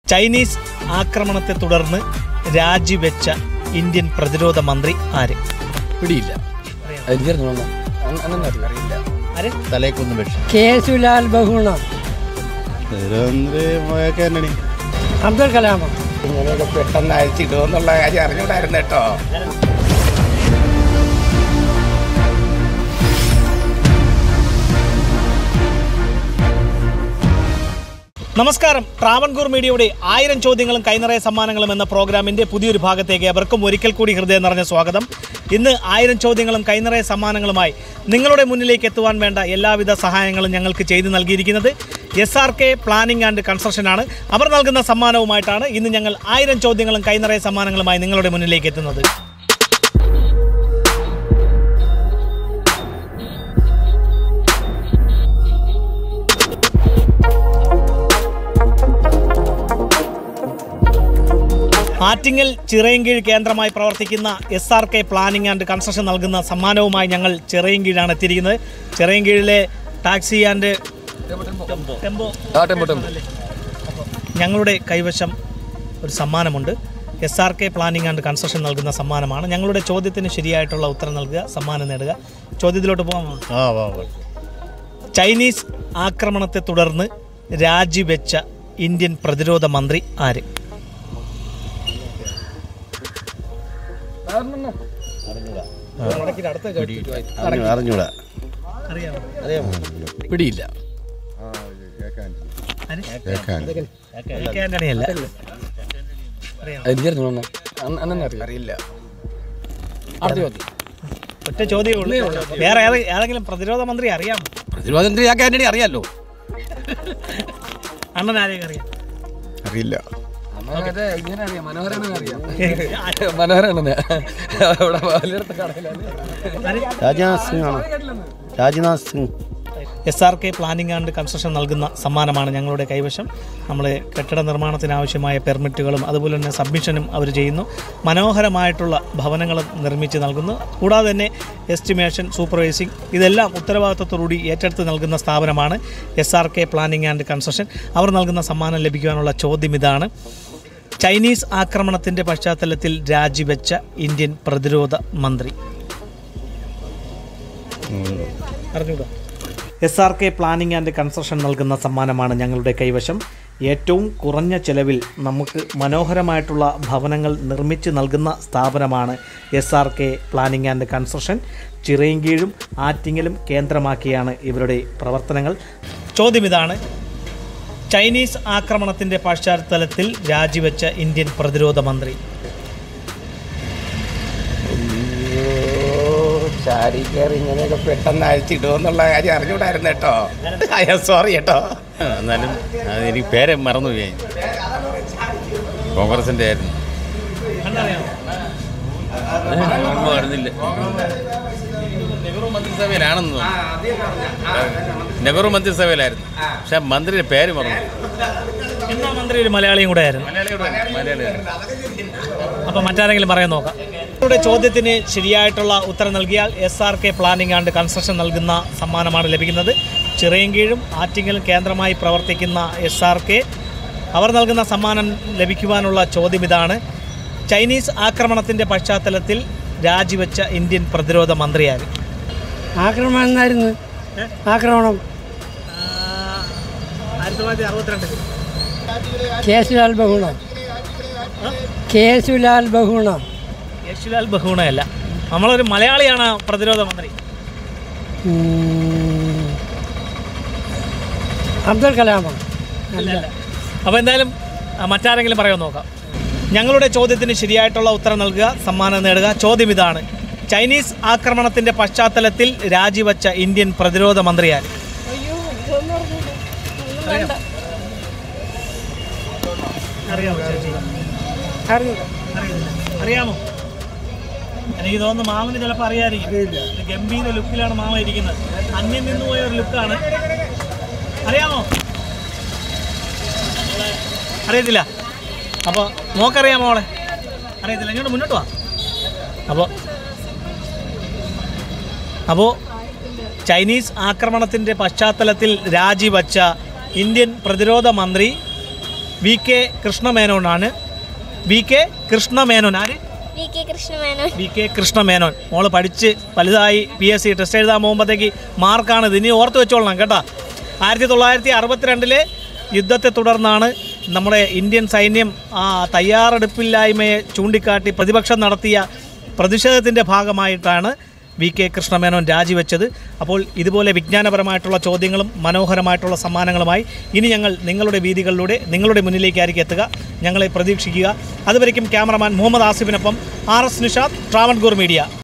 Chinese ആക്രമണത്തെ തുടർന്ന് രാജിവെച്ച ഇന്ത്യൻ പ്രതിരോധ മന്ത്രി ആര് പിടിയില്ല എനിക്കറിഞ്ഞു അറിയില്ല ആര് തലേക്കൊന്ന് ബഷീർ കേസുലാൽ ബഹുണ തിരുവനന്തപുരം ആന്റണി അബ്ദുൽ കലാമ ഇങ്ങനെയൊക്കെ പെട്ടെന്ന് അയച്ചിടുമെന്നുള്ള കാര്യം അറിഞ്ഞൂടായിരുന്നു കേട്ടോ നമസ്കാരം ട്രാവൻകൂർ മീഡിയയുടെ ആയിരം ചോദ്യങ്ങളും കൈനിറയ സമ്മാനങ്ങളും എന്ന പ്രോഗ്രാമിന്റെ പുതിയൊരു ഭാഗത്തേക്ക് അവർക്കും ഒരിക്കൽ കൂടി ഹൃദയം നിറഞ്ഞ സ്വാഗതം ഇന്ന് ആയിരം ചോദ്യങ്ങളും കൈനിറയ സമ്മാനങ്ങളുമായി നിങ്ങളുടെ മുന്നിലേക്ക് എത്തുവാൻ വേണ്ട എല്ലാവിധ സഹായങ്ങളും ഞങ്ങൾക്ക് ചെയ്തു നൽകിയിരിക്കുന്നത് S R K planning and കൺസ്ട്രക്ഷനാണ് അവർ നൽകുന്ന സമ്മാനവുമായിട്ടാണ് ഇന്ന് ഞങ്ങൾ ആയിരം ചോദ്യങ്ങളും കൈനിറയ സമ്മാനങ്ങളുമായി നിങ്ങളുടെ മുന്നിലേക്ക് എത്തുന്നത് ആറ്റിങ്ങൽ ചിറയൻകീഴ് കേന്ദ്രമായി പ്രവർത്തിക്കുന്ന S R K planning and construction നൽകുന്ന സമ്മാനവുമായി ഞങ്ങൾ ചിറയൻകീഴാണ് എത്തിയിരിക്കുന്നത് ചിറയൻകീഴിലെ ടാക്സി ആൻഡ് ടെമ്പോ ഞങ്ങളുടെ കൈവശം ഒരു സമ്മാനമുണ്ട് S R K planning and construction നൽകുന്ന സമ്മാനമാണ് ഞങ്ങളുടെ ചോദ്യത്തിന് ശരിയായിട്ടുള്ള ഉത്തരം നൽകുക സമ്മാനം നേടുക ചോദ്യത്തിലോട്ട് പോകാമോ ആ വാ വാ. ചൈനീസ് ആക്രമണത്തെ തുടർന്ന് രാജിവെച്ച ഇന്ത്യൻ പ്രതിരോധ മന്ത്രി ആര് അറിഞ്ഞു- അറിഞ്ഞൂടാ അറിയാമോ പിടിയില്ല ആര്? കേക്കാൻ. എ കെ ആന്റണി അല്ല അറിയാമോ എനിക്കറിഞ്ഞു അറിയില്ല അടുത്ത ചോദ്യം ഒറ്റ ചോദ്യമേ ഉള്ളൂ വേറെ ഏതെ- ഏതെങ്കിലും പ്രതിരോധ മന്ത്രി അറിയാമോ പ്രതിരോധമന്ത്രി ആ ആന്റണി അറിയാലോ അണ്ണൻ ആരെയും അറിയാം അറിയില്ല മനോഹരനെ അവിടെ വലിയടത്ത് കടയിലാണ് രാജ്നാഥ് സിംഗ് ആണ് Rajnath Singh S R K planning and construction നൽകുന്ന സമ്മാനമാണ് ഞങ്ങളുടെ കൈവശം നമ്മൾ കെട്ടിട നിർമ്മാണത്തിന് ആവശ്യമായ പെർമിറ്റുകളും അതുപോലെ തന്നെ സബ്മിഷനും അവർ ചെയ്യുന്നു മനോഹരമായിട്ടുള്ള ഭവനങ്ങൾ നിർമ്മിച്ച് നൽകുന്നു കൂടാതെ തന്നെ എസ്റ്റിമേഷൻ സൂപ്പർവൈസിംഗ് ഇതെല്ലാം ഉത്തരവാദിത്തത്തോടുകൂടി ഏറ്റെടുത്ത് നൽകുന്ന സ്ഥാപനമാണ് S R K planning and construction അവർ നൽകുന്ന സമ്മാനം ലഭിക്കുവാനുള്ള ചോദ്യം ഇതാണ് ചൈനീസ് ആക്രമണത്തിൻ്റെ പശ്ചാത്തലത്തിൽ രാജിവെച്ച ഇന്ത്യൻ പ്രതിരോധ മന്ത്രി അറിഞ്ഞൂടാ S R K planning and construction നൽകുന്ന സമ്മാനമാണ് ഞങ്ങളുടെ കൈവശം ഏറ്റവും കുറഞ്ഞ ചെലവിൽ നമുക്ക് മനോഹരമായിട്ടുള്ള ഭവനങ്ങൾ നിർമ്മിച്ച് നൽകുന്ന സ്ഥാപനമാണ് S R K planning and construction ചിറയൻകീഴും ആറ്റിങ്ങലും കേന്ദ്രമാക്കിയാണ് ഇവരുടെ പ്രവർത്തനങ്ങൾ ചോദ്യം ഇതാണ് ചൈനീസ് ആക്രമണത്തിൻ്റെ പശ്ചാത്തലത്തിൽ രാജിവെച്ച ഇന്ത്യൻ പ്രതിരോധ മന്ത്രി ചാരി കയറി ഇങ്ങനെയൊക്കെ പെട്ടെന്ന് അയച്ചിടുമെന്നുള്ള കാര്യം അറിഞ്ഞൂടായിരുന്നു കേട്ടോ അയ്യോ സോറി കേട്ടോ എന്നാലും അത് എനിക്ക് പേരെ മറന്നുപോയി കോൺഗ്രസിന്റെ ആയിരുന്നു കണ്ടറിയാമോ ഓർമ്മ വരുന്നില്ല നെഹ്റു മന്ത്രിസഭയിലാണെന്ന് തോന്നുന്നു നെഹ്റു മന്ത്രിസഭയിലായിരുന്നു പക്ഷെ മന്ത്രിയുടെ പേര് മറന്നു എന്നാ മന്ത്രി ഒരു മലയാളിയും കൂടെ ആയിരുന്നു മലയാളിയോട് മലയാളിയായിരുന്നു അപ്പോൾ മറ്റാരെങ്കിലും പറയാൻ നോക്കാം നിങ്ങളുടെ ചോദ്യത്തിന് ശരിയായിട്ടുള്ള ഉത്തരം നൽകിയാൽ S R K planning and construction നൽകുന്ന സമ്മാനമാണ് ലഭിക്കുന്നത് ചിറയൻകീഴും ആറ്റിങ്ങലും കേന്ദ്രമായി പ്രവർത്തിക്കുന്ന എസ് ആർ കെ അവർ നൽകുന്ന സമ്മാനം ലഭിക്കുവാനുള്ള ചോദ്യം ഇതാണ് ചൈനീസ് ആക്രമണത്തിൻ്റെ പശ്ചാത്തലത്തിൽ രാജിവെച്ച ഇന്ത്യൻ പ്രതിരോധ മന്ത്രിയാര് ആക്രമണം എന്നായിരുന്നു ആക്രമണം ആയിരത്തി തൊള്ളായിരത്തി അറുപത്തിരണ്ടിൽ കേസുലാൽ ബഹുണ കേസുലാൽ ബഹുണ യേശുലാൽ ബഹുണയല്ല നമ്മളൊരു മലയാളിയാണ് പ്രതിരോധ മന്ത്രി ഉം. അബ്ദുൽ കലാമ അപ്പോൾ എന്തായാലും ആ, മറ്റാരെങ്കിലും പറയാൻ നോക്കാം ഞങ്ങളുടെ ചോദ്യത്തിന് ശരിയായിട്ടുള്ള ഉത്തരം നൽകുക സമ്മാനം നേടുക ചോദ്യം ഇതാണ് ചൈനീസ് ആക്രമണത്തിന്റെ പശ്ചാത്തലത്തിൽ രാജിവെച്ച ഇന്ത്യൻ പ്രതിരോധ മന്ത്രിയാർ അറിയാമോ ചേച്ചി അറിയില്ല അറിയാമോ എനിക്ക് തോന്നുന്നു മാമന് ചിലപ്പോൾ അറിയാമായിരിക്കും ഒരു ഗംഭീര ലുക്കിലാണ് മാമ ഇരിക്കുന്നത് അന്യം നിന്ന് പോയ ഒരു ലുക്കാണ് അറിയാമോ അറിയത്തില്ല അപ്പോൾ മോക്കറിയാമോ മോളെ അറിയത്തില്ല ഇങ്ങോട്ട് മുന്നോട്ട് വാ അപ്പോൾ അപ്പോൾ ചൈനീസ് ആക്രമണത്തിൻ്റെ പശ്ചാത്തലത്തിൽ രാജിവച്ച ഇന്ത്യൻ പ്രതിരോധ മന്ത്രി വി കെ കൃഷ്ണമേനോനാണ് വി കെ കൃഷ്ണമേനോൻ ആര് V K Krishna Menon V K Krishna Menon മോള് പഠിച്ച് വലുതായി പി എസ് സി ടെസ്റ്റ് എഴുതാൻ പോകുമ്പോഴത്തേക്ക് മാർക്കാണ് ഇത് ഇനി ഓർത്ത് വെച്ചോളണം കേട്ടോ ആയിരത്തി തൊള്ളായിരത്തി അറുപത്തിരണ്ടിലെ യുദ്ധത്തെ തുടർന്നാണ് നമ്മുടെ ഇന്ത്യൻ സൈന്യം ആ തയ്യാറെടുപ്പില്ലായ്മയെ ചൂണ്ടിക്കാട്ടി പ്രതിപക്ഷം നടത്തിയ പ്രതിഷേധത്തിൻ്റെ ഭാഗമായിട്ടാണ് വി കെ കൃഷ്ണമേനോൻ രാജിവെച്ചത് അപ്പോൾ ഇതുപോലെ വിജ്ഞാനപരമായിട്ടുള്ള ചോദ്യങ്ങളും മനോഹരമായിട്ടുള്ള സമ്മാനങ്ങളുമായി ഇനി ഞങ്ങൾ നിങ്ങളുടെ വീതികളിലൂടെ നിങ്ങളുടെ മുന്നിലേക്കായിരിക്കും എത്തുക ഞങ്ങളെ പ്രതീക്ഷിക്കുക അതുവരയ്ക്കും ക്യാമറമാൻ മുഹമ്മദ് ആസിഫിനൊപ്പം R S Nishad Travancore media